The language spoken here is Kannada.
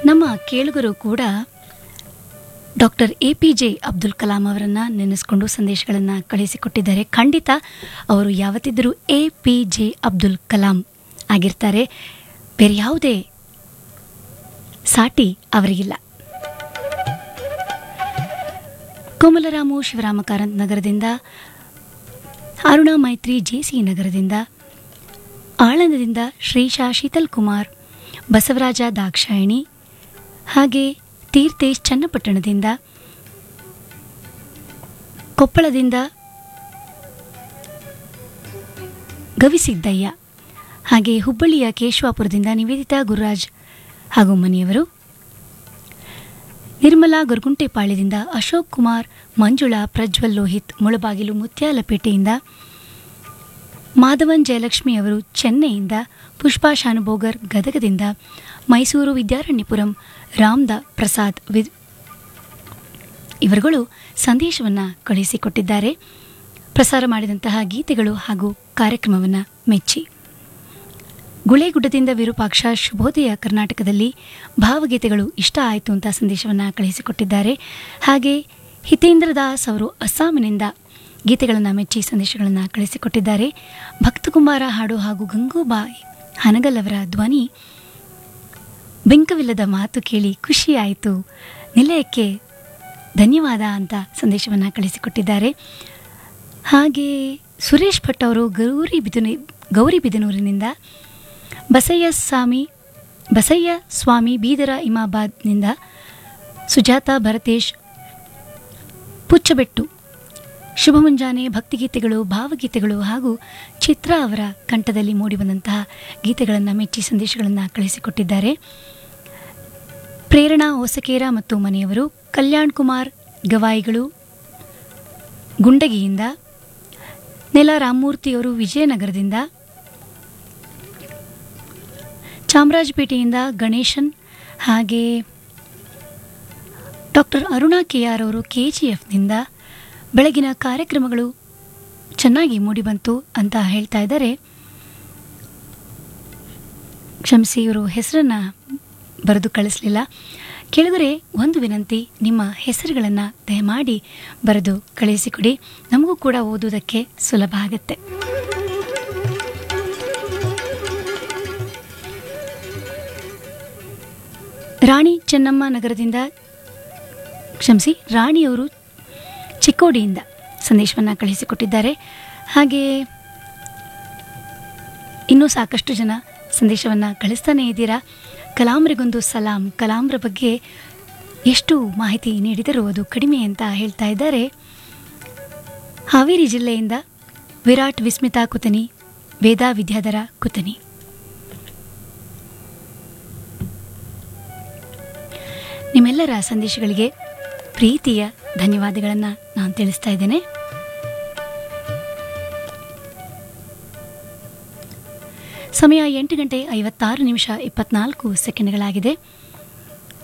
ನಮ್ಮ ಕೇಳುಗರು ಕೂಡ doctor A P J Abdul Kalam ಅವರನ್ನು ನೆನೆಸ್ಕೊಂಡು ಸಂದೇಶಗಳನ್ನು ಕಳಿಸಿಕೊಟ್ಟಿದ್ದಾರೆ ಖಂಡಿತ ಅವರು ಯಾವತ್ತಿದ್ದರೂ A P J Abdul Kalam ಆಗಿರ್ತಾರೆ ಬೇರೆ ಯಾವುದೇ ಸಾಟಿ ಅವರಿಗಿಲ್ಲ ಕೋಮಲರಾಮು ಶಿವರಾಮ ಕಾರಂತ್ ನಗರದಿಂದ ಅರುಣಾ ಮೈತ್ರಿ ಜೆಸಿ ನಗರದಿಂದ ಆಳಂದದಿಂದ ಶ್ರೀಶಾ ಶೀತಲ್ ಕುಮಾರ್ ಬಸವರಾಜ ದಾಕ್ಷಾಯಿಣಿ ಹಾಗೆ ತೀರ್ಥೇಶ್ ಚನ್ನಪಟ್ಟಣದಿಂದ ಕೊಪ್ಪಳದಿಂದ ಗವಿಸಿದ್ದಯ್ಯ ಹಾಗೆ ಹುಬ್ಬಳ್ಳಿಯ ಕೇಶವಾಪುರದಿಂದ ನಿವೇದಿತಾ ಗುರುರಾಜ್ ಹಾಗೂ ಮನೆಯವರು ನಿರ್ಮಲಾ ಗೊರಗುಂಟೆಪಾಳ್ಯದಿಂದ ಅಶೋಕ್ ಕುಮಾರ್ ಮಂಜುಳಾ ಪ್ರಜ್ವಲ್ ಲೋಹಿತ್ ಮುಳಬಾಗಿಲು ಮುತ್ಯಾಲಪೇಟೆಯಿಂದ ಮಾಧವನ್ ಜಯಲಕ್ಷ್ಮಿ ಅವರು ಚೆನ್ನೈಯಿಂದ ಪುಷ್ಪಾ ಶಾನುಭೋಗರ್ ಗದಗದಿಂದ ಮೈಸೂರು ವಿದ್ಯಾರಣ್ಯಪುರಂ ರಾಮ್ದ ಪ್ರಸಾದ್ ವಿ ಇವರುಗಳು ಸಂದೇಶವನ್ನು ಕಳುಹಿಸಿಕೊಟ್ಟಿದ್ದಾರೆ ಪ್ರಸಾರ ಮಾಡಿದಂತಹ ಗೀತೆಗಳು ಹಾಗೂ ಕಾರ್ಯಕ್ರಮವನ್ನು ಮೆಚ್ಚಿ ಗುಳೇಗುಡ್ಡದಿಂದ ವಿರೂಪಾಕ್ಷ ಶುಭೋದಯ ಕರ್ನಾಟಕದಲ್ಲಿ ಭಾವಗೀತೆಗಳು ಇಷ್ಟ ಆಯಿತು ಅಂತ ಸಂದೇಶವನ್ನು ಕಳುಹಿಸಿಕೊಟ್ಟಿದ್ದಾರೆ ಹಾಗೆ ಹಿತೇಂದ್ರ ದಾಸ್ ಅವರು ಅಸ್ಸಾಮಿನಿಂದ ಗೀತೆಗಳನ್ನು ಮೆಚ್ಚಿ ಸಂದೇಶಗಳನ್ನು ಕಳಿಸಿಕೊಟ್ಟಿದ್ದಾರೆ ಭಕ್ತಕುಮಾರ ಹಾಡು ಹಾಗೂ ಗಂಗೂಬಾಯಿ ಹನಗಲ್ ಅವರ ಧ್ವನಿ ಬೆಂಕವಿಲ್ಲದ ಮಾತು ಕೇಳಿ ಖುಷಿಯಾಯಿತು ನಿಲಯಕ್ಕೆ ಧನ್ಯವಾದ ಅಂತ ಸಂದೇಶವನ್ನು ಕಳಿಸಿಕೊಟ್ಟಿದ್ದಾರೆ ಹಾಗೆ ಸುರೇಶ್ ಭಟ್ ಅವರು ಗೌರಿ ಬಿದನಿ ಗೌರಿಬಿದನೂರಿನಿಂದ ಬಸಯ್ಯ ಸ್ವಾಮಿ ಬಸಯ್ಯ ಸ್ವಾಮಿ ಬೀದರ ಇಮಾಬಾದ್ನಿಂದ ಸುಜಾತ ಭರತೇಶ್ ಪುಚ್ಚಬೆಟ್ಟು ಶುಭ ಮುಂಜಾನೆ ಭಕ್ತಿಗೀತೆಗಳು ಭಾವಗೀತೆಗಳು ಹಾಗೂ ಚಿತ್ರ ಅವರ ಕಂಠದಲ್ಲಿ ಮೂಡಿಬಂದಂತಹ ಗೀತೆಗಳನ್ನು ಮೆಚ್ಚಿ ಸಂದೇಶಗಳನ್ನು ಕಳಿಸಿಕೊಟ್ಟಿದ್ದಾರೆ ಪ್ರೇರಣಾ ಓಸಕೇರ ಮತ್ತು ಮನೆಯವರು ಕಲ್ಯಾಣ್ ಕುಮಾರ್ ಗವಾಯಿಗಳು ಗುಂಡಗಿಯಿಂದ ನೆಲ ರಾಮಮೂರ್ತಿಯವರು ವಿಜಯನಗರದಿಂದ ಚಾಮರಾಜಪೇಟೆಯಿಂದ ಗಣೇಶನ್ ಹಾಗೆ ಡಾಕ್ಟರ್ ಅರುಣಾ ಕೆ ಆರ್ ಅವರು ಕೆ ಜಿ ಎಫ್ನಿಂದ ಬೆಳಗಿನ ಕಾರ್ಯಕ್ರಮಗಳು ಚೆನ್ನಾಗಿ ಮೂಡಿಬಂತು ಅಂತ ಹೇಳ್ತಾ ಇದ್ದಾರೆ ಕ್ಷಮಿಸಿ ಇವರು ಹೆಸರನ್ನು ಬರೆದು ಕಳಿಸಲಿಲ್ಲ ಕೆಳಗರೆ ಒಂದು ವಿನಂತಿ ನಿಮ್ಮ ಹೆಸರುಗಳನ್ನು ದಯಮಾಡಿ ಬರೆದು ಕಳಿಸಿಕೊಡಿ ನಮಗೂ ಕೂಡ ಓದುವುದಕ್ಕೆ ಸುಲಭ ಆಗುತ್ತೆ ರಾಣಿ ಚೆನ್ನಮ್ಮ ನಗರದಿಂದ ಕ್ಷಮಿಸಿ ರಾಣಿಯವರು ಚಿಕ್ಕೋಡಿಯಿಂದ ಸಂದೇಶವನ್ನು ಕಳಿಸಿಕೊಟ್ಟಿದ್ದಾರೆ ಹಾಗೆ ಇನ್ನೂ ಸಾಕಷ್ಟು ಜನ ಸಂದೇಶವನ್ನು ಕಳಿಸ್ತಾನೇ ಇದ್ದೀರಾ ಕಲಾಂಬ್ರಿಗೊಂದು ಸಲಾಂ ಕಲಾಂಬ್ರ ಬಗ್ಗೆ ಎಷ್ಟು ಮಾಹಿತಿ ನೀಡಿದರೂ ಅದು ಕಡಿಮೆ ಅಂತ ಹೇಳ್ತಾ ಇದ್ದಾರೆ ಹಾವೇರಿ ಜಿಲ್ಲೆಯಿಂದ ವಿರಾಟ್ ವಿಸ್ಮಿತಾ ಕುತನಿ ವೇದಾ ವಿದ್ಯಾಧರ ಕುತನಿ ನಿಮ್ಮೆಲ್ಲರ ಸಂದೇಶಗಳಿಗೆ ಪ್ರೀತಿಯ ಧನ್ಯವಾದಗಳನ್ನು ನಾನು ತಿಳಿಸ್ತಾ ಇದ್ದೇನೆ ಸಮಯ ಎಂಟು ಗಂಟೆ ಐವತ್ತಾರು ನಿಮಿಷ ಇಪ್ಪತ್ನಾಲ್ಕು ಸೆಕೆಂಡ್ಗಳಾಗಿದೆ